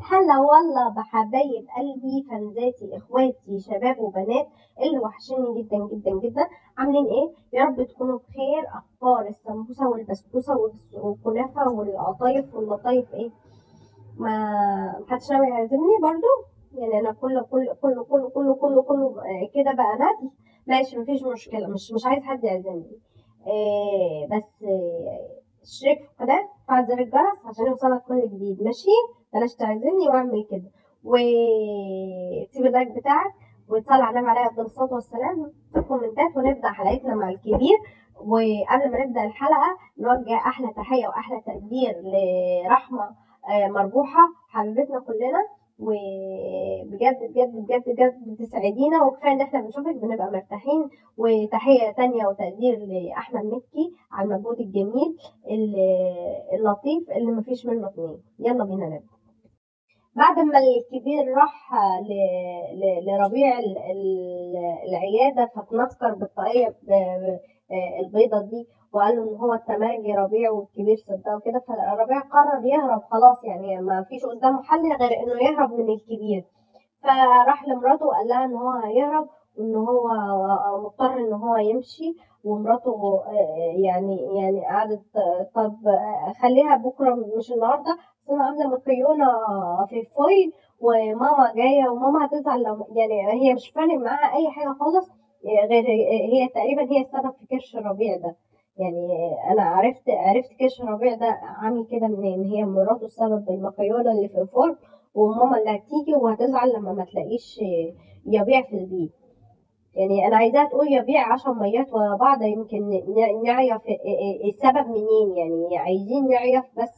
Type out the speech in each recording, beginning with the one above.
هلا والله بحبايب قلبي فانزاتي اخواتي شباب وبنات اللي وحشني جدا جدا جدا عاملين ايه يا رب تكونوا بخير اخبار السمبوسه والبسبوسه والس- والكنافه والقطايف واللطايف ايه ما محدش ناوي يعزمني برضو يعني انا كله كله كله كله كله كله كله آه، كده بقى ندل ماشي مفيش مشكله مش مش عايز حد يعزمني آه بس آه، اشترك في القناه وفعل زر الجرس عشان يوصلك كل جديد ماشي بلاش تعزمني واعمل كده وسيب اللايك بتاعك وتصلي على النبي عليه افضل الصلاه والسلام في الكومنتات ونبدا حلقتنا مع الكبير وقبل ما نبدا الحلقه نوجه احلى تحيه واحلى تقدير لرحمه آه، مربوحه حبيبتنا كلنا وبجد بجد بجد بجد بتسعدينا وكفايه ان احنا بنشوفك بنبقى مرتاحين وتحيه تانية وتقدير لاحمد مكي على المجهود الجميل ال- اللطيف اللي مفيش منه اتنين يلا بينا نبدا بعد ما الكبير راح ل- ل- لربيع ال- ال- العيادة فتنكر بالطاقية ب- ب- البيضة دي وقال له ان هو التمرجي ربيع والكبير صدقه كده فربيع قرر يهرب خلاص يعني ما فيش قدامه حل غير انه يهرب من الكبير فراح لمراته وقال لها ان هو هيهرب وان هو مضطر ان هو يمشي ومراته آه، يعني يعني قعدت آه، طب آه، خليها بكره مش النهارده بس انا عامله مكيونه في الفويل وماما جايه وماما هتزعل لو يعني هي مش فارق معاها اي حاجه خالص آه، غير هي تقريبا هي السبب في كرش الربيع ده يعني انا عرفت عرفت كرش الربيع ده عامل كده منين هي مراته السبب بالمكيونه اللي في الفرن وماما اللي هتيجي وهتزعل لما ما تلاقيش يبيع في البيت يعني انا عايزاها تقول يبيع عشان ميات ورا بعض يمكن ن- نعرف السبب منين يعني عايزين نعرف بس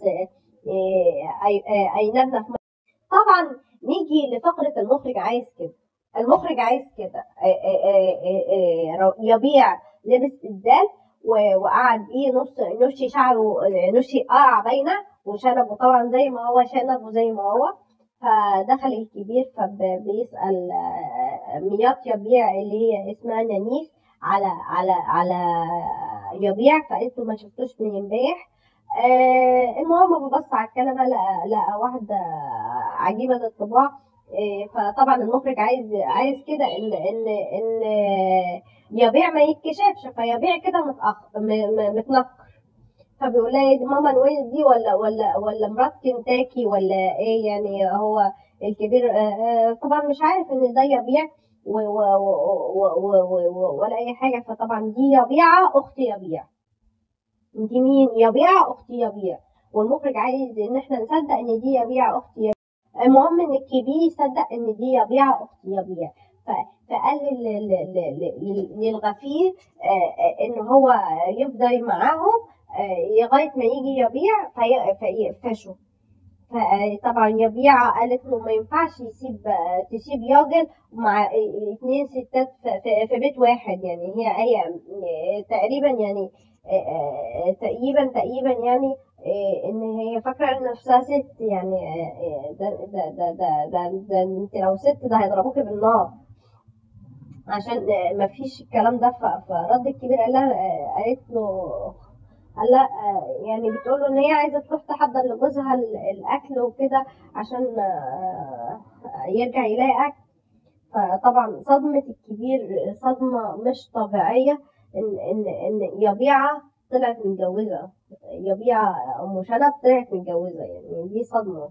اينامنا في طبعا نيجي لفقرة المخرج عايز كده المخرج عايز كده يبيع لبس الدال و- وقعد ايه نص نص شعره نص قاع باينه وشنبه طبعا زي ما هو شنبه زي ما هو فدخل الكبير فبيسأل ميات يبيع اللي هي اسمها نانيس على على على يبيع فقلت له ما شفتوش من امبارح آه المهم ببص على الكنبه لقى لقى واحده عجيبه الطباع آه فطبعا المخرج عايز عايز كده ان ان ان يبيع ما يتكشفش فيبيع كده متأخ م- م- متنكر فبيقول لها إيه دي ماما نويل دي ولا ولا ولا مرات كنتاكي ولا ايه يعني هو الكبير آه، آه، طبعا مش عارف ان ده يبيع و و و و و و و ولا اي حاجه فطبعا دي يبيعه اخت يبيع دي مين يبيع اخت يبيع والمخرج عايز ان احنا نصدق ان دي يبيع اخت يبيع المهم ان الكبير يصدق ان دي يبيع اخت يبيع ف- فقال لل- لل- لل- لل- للغفير آه، آه، ان هو يفضل معاهم آه، لغايه ما يجي يبيع في- فيقفشوا فطبعا يبيع قالت له ما ينفعش يسيب تسيب راجل مع اتنين ستات في- في- في بيت واحد يعني هي هي تقريبا يعني تقريبا تقريبا يعني ان هي فاكره ان نفسها ست يعني ده ده ده ده, ده, ده انت لو ست ده هيضربوكي بالنار عشان ما فيش الكلام ده ف- فرد الكبير قال لها قالت له قال لا يعني بتقول له ان هي عايزه تروح تحضر لجوزها ال- الاكل وكده عشان آه، يرجع يلاقي اكل فطبعا صدمه الكبير صدمه مش طبيعيه ان ان ان يبيعه طلعت متجوزه يبيعه ام شنب طلعت متجوزه يعني دي صدمه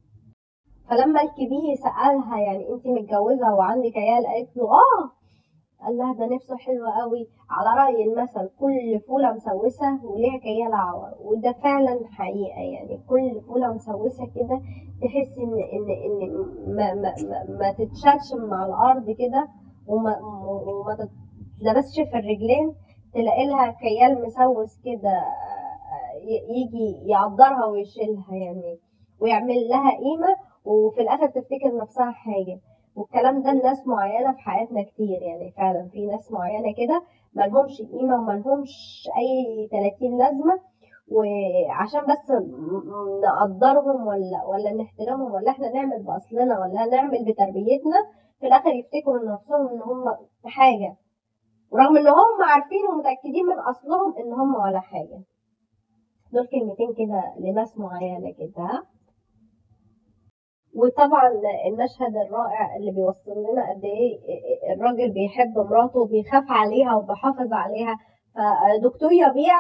فلما الكبير سالها يعني انت متجوزه وعندك عيال قالت له اه قال لها ده نفسه حلو قوي على رأي المثل كل فولة مسوسة وليها كيال عور وده فعلا حقيقة يعني كل فولة مسوسة كده تحس ان ان ان ما ما ما, ما تتشالش من على الارض كده وما وما تتلبسش في الرجلين تلاقي لها كيال مسوس كده آه، ي- يجي يعضرها ويشيلها يعني ويعمل لها قيمة وفي الآخر تفتكر نفسها حاجة والكلام ده الناس معينة في حياتنا كتير يعني فعلا في ناس معينة كده ملهمش قيمة وملهمش أي 30 لازمة وعشان بس م- م- نقدرهم ولا ولا نحترمهم ولا احنا نعمل بأصلنا ولا نعمل بتربيتنا في الآخر يفتكروا نفسهم إن هم حاجة ورغم إن هم عارفين ومتأكدين من أصلهم إن هم ولا حاجة دول كلمتين كده لناس معينة كده ها وطبعا المشهد الرائع اللي بيوصل لنا قد ايه الراجل بيحب مراته وبيخاف عليها وبيحافظ عليها فدكتور يبيع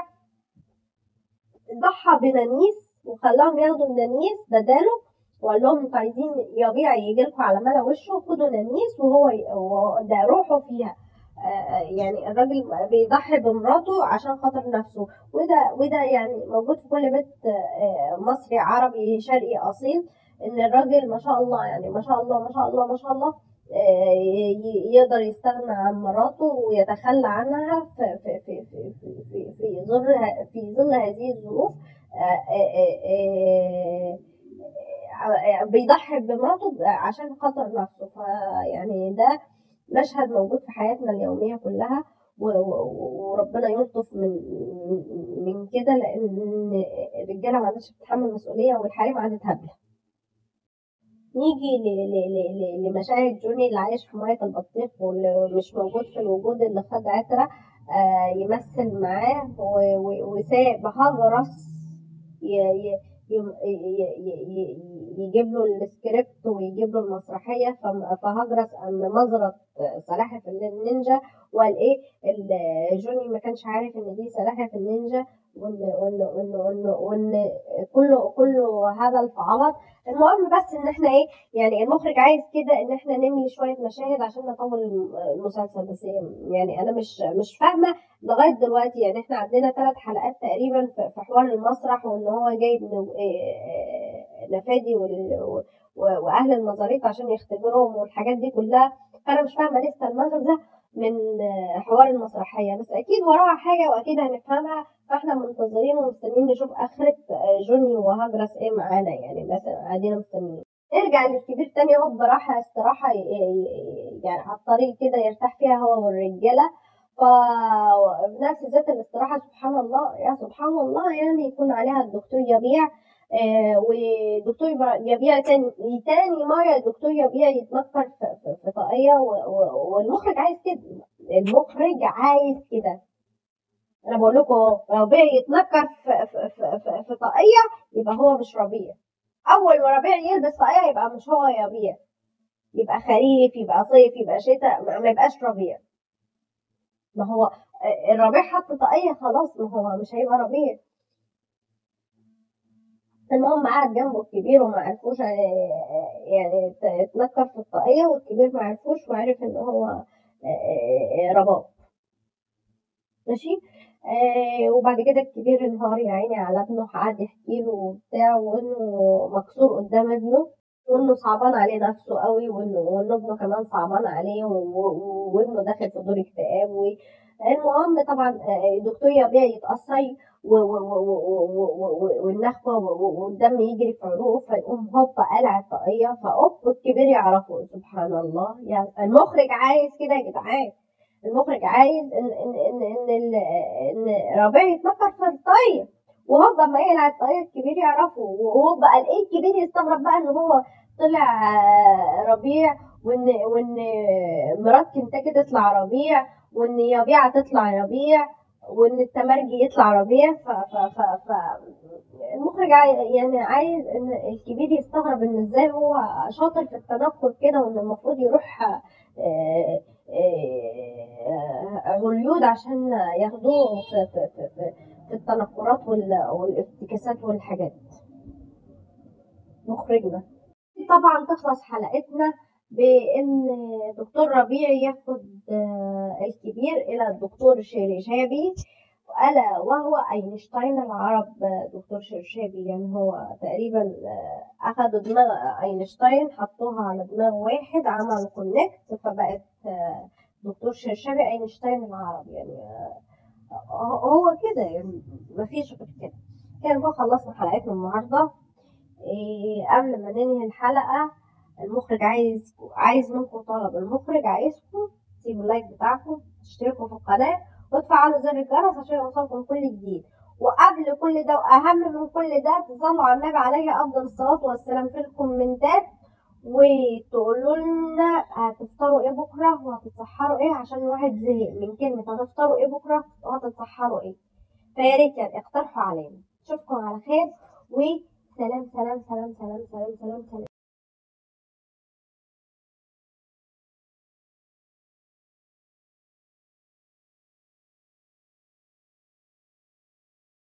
ضحى بنانيس وخلاهم ياخدوا النانيس بداله وقال لهم انتوا عايزين يبيع يجي لكم على ملا وشه خدوا نانيس وهو ده روحه فيها يعني الراجل بيضحي بمراته عشان خاطر نفسه وده وده يعني موجود في كل بيت مصري عربي شرقي اصيل ان الراجل ما شاء الله يعني ما شاء الله ما شاء الله ما شاء الله يقدر يستغنى عن مراته ويتخلى عنها في في في في في في, في ظل في ظل هذه الظروف بيضحي بمراته عشان خاطر نفسه فيعني ده مشهد موجود في حياتنا اليوميه كلها وربنا يلطف من من كده لان الرجاله ما عادتش بتتحمل مسؤوليه والحريم قعدت هبله نيجي لمشاهد جوني اللي عايش في مية البطيخ واللي مش موجود في الوجود اللي خد عترة آه يمثل معاه وساب هجرس يجيب له السكريبت ويجيب له المسرحيه فهجرس اما نظرت سلاحف النينجا وقال ايه جوني ما كانش عارف ان دي سلاحف النينجا وان وان وان وان, وإن كله كله هبل في عبط المهم بس ان احنا ايه يعني المخرج عايز كده ان احنا نملي شويه مشاهد عشان نطول المسلسل بس يعني انا مش مش فاهمه لغايه دلوقتي يعني احنا عندنا ثلاث حلقات تقريبا في حوار المسرح وان هو جايب نفادي واهل المزاريط عشان يختبرهم والحاجات دي كلها فانا مش فاهمه لسه المغزى من حوار المسرحية بس أكيد وراها حاجة وأكيد هنفهمها فاحنا منتظرين ومستنيين نشوف آخرة جوني وهجرس إيه معانا يعني بس قاعدين مستنيين نرجع للكبير تاني هو براحة استراحة يعني على الطريق كده يرتاح فيها هو والرجالة فنفس ذات الاستراحة سبحان الله يا سبحان الله يعني يكون عليها الدكتور يبيع آه ودكتور يبيع تاني تاني مرة الدكتور يبيع يتنكر في, في, في طاقية والمخرج عايز كده المخرج عايز كده انا بقول لكم ربيع يتنكر في, في, في, في, في طاقية يبقى هو مش ربيع اول ما ربيع يلبس طاقية يبقى مش هو يبيع يبقى خريف يبقى صيف يبقى شتاء ما يبقاش ربيع ما هو الربيع حط طاقية خلاص ما هو مش هيبقى ربيع المهم قعد جنبه الكبير وما عرفوش يعني اتنكر في الطاقية والكبير ما عرفوش وعرف ان هو رباب ماشي آه وبعد كده الكبير انهار يا عيني على ابنه قعد يحكي له وبتاع وانه مكسور قدام ابنه وانه صعبان عليه نفسه قوي وانه وانه ابنه كمان صعبان عليه وابنه داخل في دور اكتئاب المهم طبعا دكتور يبيع يتأثر والنخوة والدم يجري في عروقه فيقوم هوب قلع الطاقية فأوب الكبير يعرفه سبحان الله يعني المخرج عايز كده يا جدعان المخرج عايز ان ان ان ان, إن ربيع يتنكر في الطاقية وهوب اما يقلع الطاقية الكبير يعرفه وهوب قال ايه الكبير يستغرب بقى ان هو طلع ربيع وان وان مرات كنتاكي تطلع ربيع وان يبيع تطلع يبيع وان التمرجي يطلع ربيع ف ف ف ف المخرج يعني عايز ان الكبير يستغرب ان ازاي هو شاطر في التنقل كده وان المفروض يروح هوليود عشان ياخدوه في, في, في, في, في التنقلات والافتكاسات والحاجات مخرجنا طبعا تخلص حلقتنا بان دكتور ربيع ياخد الكبير الى الدكتور شيرشابي ألا وهو أينشتاين العرب دكتور شيرشابي يعني هو تقريبا أخدوا دماغ أينشتاين حطوها على دماغ واحد عملوا كونكت فبقت دكتور شيرشابي أينشتاين العرب يعني هو كده يعني مفيش غير كده كده بقى خلصنا حلقتنا النهارده إيه قبل ما ننهي الحلقة المخرج عايز عايز منكم طلب المخرج عايزكم تسيبوا اللايك بتاعكم تشتركوا في القناة وتفعلوا زر الجرس عشان يوصلكم كل جديد وقبل كل ده واهم من كل ده تصلوا على النبي عليه افضل الصلاه والسلام في الكومنتات وتقولوا لنا هتفطروا ايه بكره وهتتسحروا ايه عشان الواحد زهق من كلمه هتفطروا ايه بكره وهتتسحروا ايه فيا ريت يعني اقترحوا علينا اشوفكم على خير وسلام سلام سلام سلام سلام سلام سلام